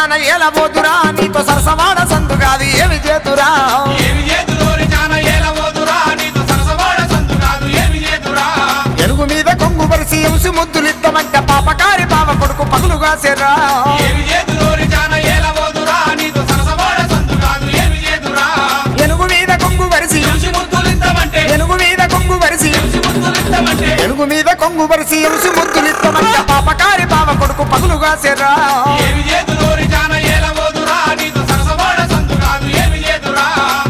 జాన ఏలబోతురా నీతో సరసవాడ సందు కాదు ఏమి చేతురా ఏమి చేతులోరి జాన ఏలబోతురా నీతో సరసవాడ సంతు కాదు ఏమి చేతురా ఎరుగు మీద కొంగు వరిసి ఎంసి ముద్దులిద్దమంట పాపకారి బావ కొడుకు పగులుగా సెర్రా ఏమి చేతులోరి జాన ఏలబోతురా నీతో సరసవాడ సంతు కాదు ఏమి చేతురా ఎనుగు మీద కొంగు వరిసి ఎంసి ముద్దులిద్దామంటే ఎనుగు మీద కొంగు వరిసి ఎంసి ముద్దులిద్దామంటే ఎనుగు మీద కొంగు వరిసి ఎంసి ముద్దులిద్దమంట పాపకారి బావ కొడుకు పగులుగా సెర్రా ఏమి చేతులోరి జాన ఏలబోతురా నీతో సరసవాడ సంతు కాదు ఏమి చేతురా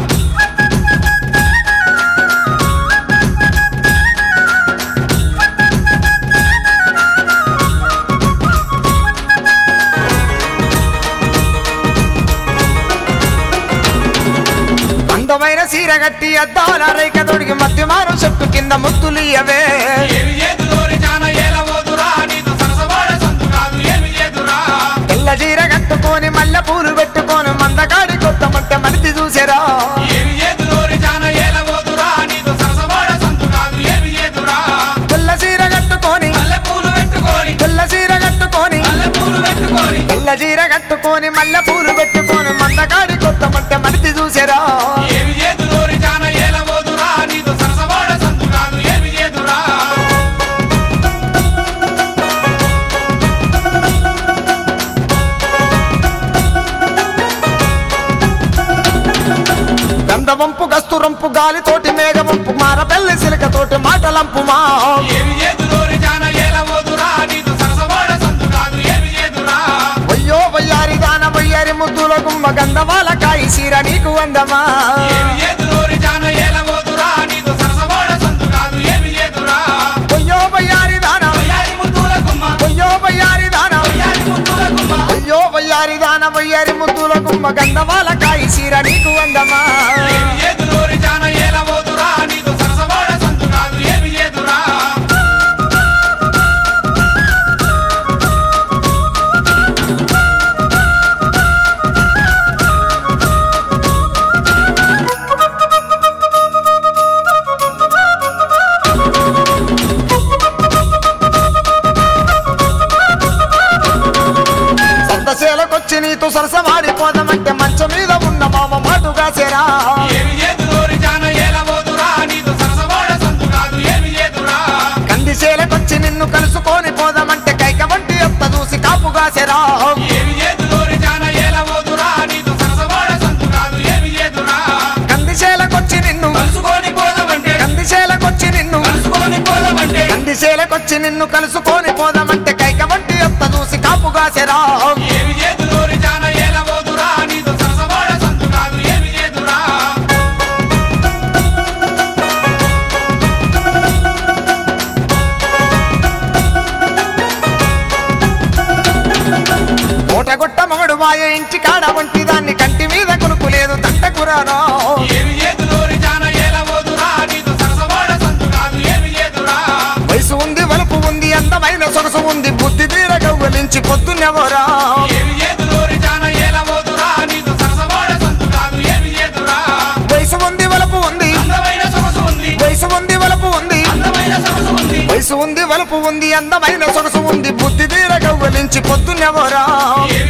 అందమైన సీర గట్టి అద్దాల రేఖ తొడిగి మధ్యమారు చెట్టు కింద ముద్దులియవే ఏమి చేతులోరి జాన ఏలబోతురా నీతో సరసవాడ సంతు కాదు ఏమి చేతురా తెల్ల చీర కట్టుకొని మల్లె పూలు పెట్టుకొని మందగాడి కొత్త ముట్ట మనిషి చూసారా ఏమి చేతులోరి జాన ఏలబోతురా నీతో సరసవాడ సంతు కాదు ఏమి చేతురా తెల్ల చీర కట్టుకొని మల్లె పూలు పెట్టుకొని తెల్ల చీర కట్టుకొని మల్లె పూలు పెట్టుకొని తెల్ల చీర కట్టుకొని మల్లె పూలు పెట్టుకొని మందగాడి కొత్త ముట్ట మనిషి చూసారా ఏమి చేతులోరి జాన ఏలబోతురా నీతో సరసవాడ సంతు కాదు ఏమి చేతురా గంధవంపు గస్తురంపు గాలితోటి మేఘవంపు మారపెల్లి సిలకతోటి మాటలంపు మా ఏమి చేతులోరి జాన ఏలబోతురా నీతో సరసవాడ సంతు కాదు ఏమి చేతురా వయ్యో వయ్యారి దాన వయ్యారి ముద్దుల గుమ్మ గంధవాల కాయి సీర నీకు అందమా ఏమి చేతులోరి జాన ఏలబోతురా నీతో సరసవాడ సంతు కాదు ఏమి చేతురా వయ్యో వయ్యారి దాన వయ్యారి ముద్దుల గుమ్మ వయ్యో వయ్యారి దాన వయ్యారి ముద్దుల గుమ్మ అయ్యో వయ్యారి దాన వయ్యారి ముద్దుల గుమ్మ గంధవాల కాయి సీర నీకు అందమా ఏమి చేతులోరి జాన ఏలబోతురా నీతో సరసవాడ సంతు కాదు ఏమి చేతురా సంతశీలకొచ్చి నీతో సరసమాడిపోదామంటే మంచం మీద ఉన్న మామ మాటుగా సేరా ఏమి చేతులోరి జాన ఏలబోతురా నీతో సరసవాడ సంతు కాదు ఏమి చేతురా కందిశీలకొచ్చి నిన్ను కలుసుకొని పోదామంటే కైక వంటి ఎత్త చూసి కాపుగా సేరా ఏమి చేతులోరి జాన ఏలబోతురా నీతో సరసవాడ సంతు కాదు ఏమి చేతురా కందిశీలకొచ్చి నిన్ను కలుసుకొని పోదామంటే కందిశీలకొచ్చి నిన్ను కలుసుకొని పోదామంటే కందిశీలకొచ్చి నిన్ను కలుసుకొని పోదామంటే కైక వంటి ఎత్త చూసి కాపుగా సేరా ఏమి చేతులోరి జాన ఏలబోతురా నీతో సరసవాడ సంతు కాదు ఏమి చేతురా కోటగొట్ట మగడు మాయ ఇంటి కాడ వంటి దాన్ని కంటి మీద కొనుక్కు లేదు తంటకురారా ఏమి చేతులోరి జాన ఏలబోతురా నీతో సరసవాడ సంతు కాదు ఏమి చేతురా వయసు ఉంది వలుపు ఉంది అందమైన సొగసు ఉంది బుద్ధి తీర గవ్వలించి పొద్దున్నెవరా ఏమి చేతులోరి జాన ఏలబోతురా నీతో సరసవాడ సంతు కాదు ఏమి చేతురా వయసు ఉంది వలుపు ఉంది అందమైన సొగసు ఉంది వయసు ఉంది వలుపు ఉంది అందమైన సొగసు ఉంది వయసు ఉంది వలుపు ఉంది అందమైన సొగసు ఉంది బుద్ధి తీర గవ్వలించి పొద్దున్నెవరా ఏమి